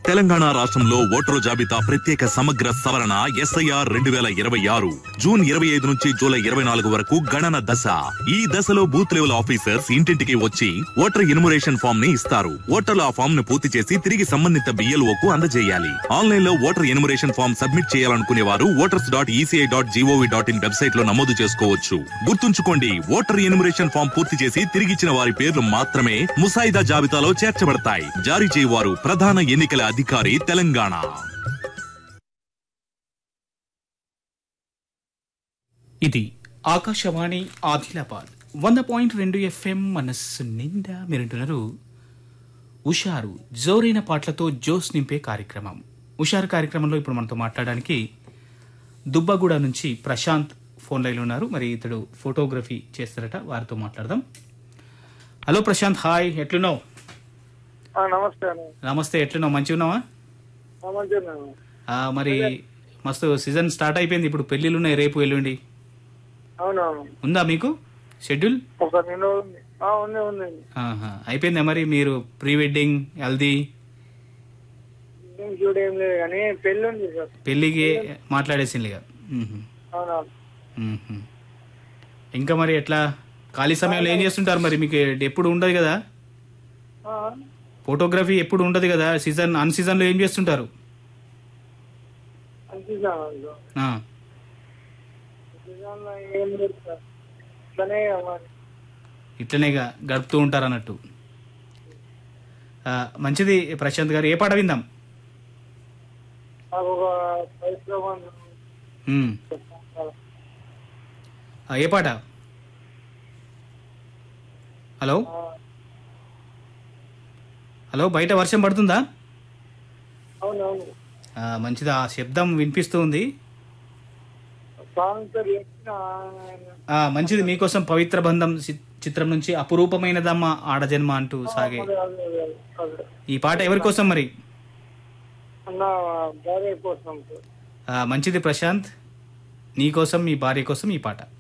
తెలంగాణ రాష్ట్రంలో ఓటరు జాబితా ప్రత్యేక సమగ్ర సవరణ ఎస్ఐఆర్ రెండు వేల ఇరవై ఆరు జూన్ ఇరవై ఐదు నుంచి జూలై ఇరవై నాలుగు వరకు గణన దశ ఈ దశలో బూత్ లెవెల్ ఆఫీసర్స్ ఇంటింటికి వచ్చి ఓటర్ ఇన్మురేషన్ ఫామ్ ని ఇస్తారు ఓటర్లు ఆ ఫామ్ ను పూర్తి చేసి తిరిగి సంబంధిత బిఎల్ఓ కు అందజేయాలి ఆన్లైన్ లో ఓటర్ ఇన్మురేషన్ ఫామ్ సబ్మిట్ చేయాలనుకునే వారు voters dot ECI dot GOV dot in website లో నమోదు చేసుకోవచ్చు గుర్తుంచుకోండి ఓటర్ ఇన్మురేషన్ ఫామ్ పూర్తి చేసి తిరిగిచ్చిన వారి పేర్లు మాత్రమే ముసాయిదా జాబితాలో చేర్చబడతాయి జారీ చేయవారు ప్రధాన ఎన్నికల అధికారి తెలంగాణ ఇది ఆకాశవాణి ఆదిలాబాద్ వంద పాయింట్ రెండు ఎఫ్ఎం మనస్సు నిండా మీరుంటున్నారు ఉషారు జోరైన పాటలతో జోస్ నింపే కార్యక్రమం ఉషారు కార్యక్రమంలో ఇప్పుడు మనతో మాట్లాడడానికి దుబ్బగూడ నుంచి ప్రశాంత్ ఫోన్ లైన్లో ఉన్నారు మరి ఇతడు ఫోటోగ్రఫీ చేస్తారట వారితో మాట్లాడదాం హలో ప్రశాంత్ హాయ్ ఎట్లున్నావు ఆ, నమస్తే అన్న నమస్తే ఎట్లున్నావు మంచిగా ఉన్నావా ఆ, మంచిగా ఉన్నాను. ఆ, మరి మస్తు సీజన్ స్టార్ట్ అయిపోయింది ఇప్పుడు పెళ్ళిళ్ళు ఉన్నాయి రేపు ఎల్లుండి అవునవును ఉందా మీకు షెడ్యూల్ ఒక నిండు ఉంది ఆ, ఉంది ఉంది ఆహా. అయిపోయిందా మరి మీరు ప్రీ వెడ్డింగ్ హల్దీ ఏం చూడ ఏం లేదు కానీ పెళ్ళి ఉంది సార్ పెళ్ళికి మాట్లాడేసిందిగా మ్మ్. అవునవును మ్మ్. ఇంకా మరి ఎట్లా ఖాళీ సమయంలో ఏం చేస్తుంటారు మరి మీకు ఎప్పుడు ఉండదు కదా ఆ, ఫోటోగ్రఫీ ఎప్పుడు ఉండదు కదా సీజన్ అన్ సీజన్లో ఏం చేస్తుంటారు అనిపిస్తాను అందులో. ఆ. నిజంగా ఏం లేదు సార్ ఇట్లనే మరి. ఇట్లనే గా- గడుపుతూ ఉంటారు అన్నట్టు ఆ, మంచిది ప్రశాంత్ గారు ఏ పాట విందాం నాకు ఒక పరిశ్రమ మ్మ్. ఆ, ఏ పాట హలో హలో బయట వర్షం పడుతుందా అవునవును ఆ, మంచిది ఆ శబ్దం వినిపిస్తూ ఉంది సాంగ్ సార్ చెప్పిన ఆ, మంచిది మీకోసం పవిత్ర బంధం చి- చిత్రం నుంచి అపురూపమైనదమ్మ ఆడజన్మ అంటూ సాగే అదే, అదే, అదే, అదే. ఈ పాట ఎవరి కోసం మరి అన్న భార్య కోసం సార్ ఆ, మంచిది ప్రశాంత్ నీ కోసం మీ భార్య కోసం ఈ పాట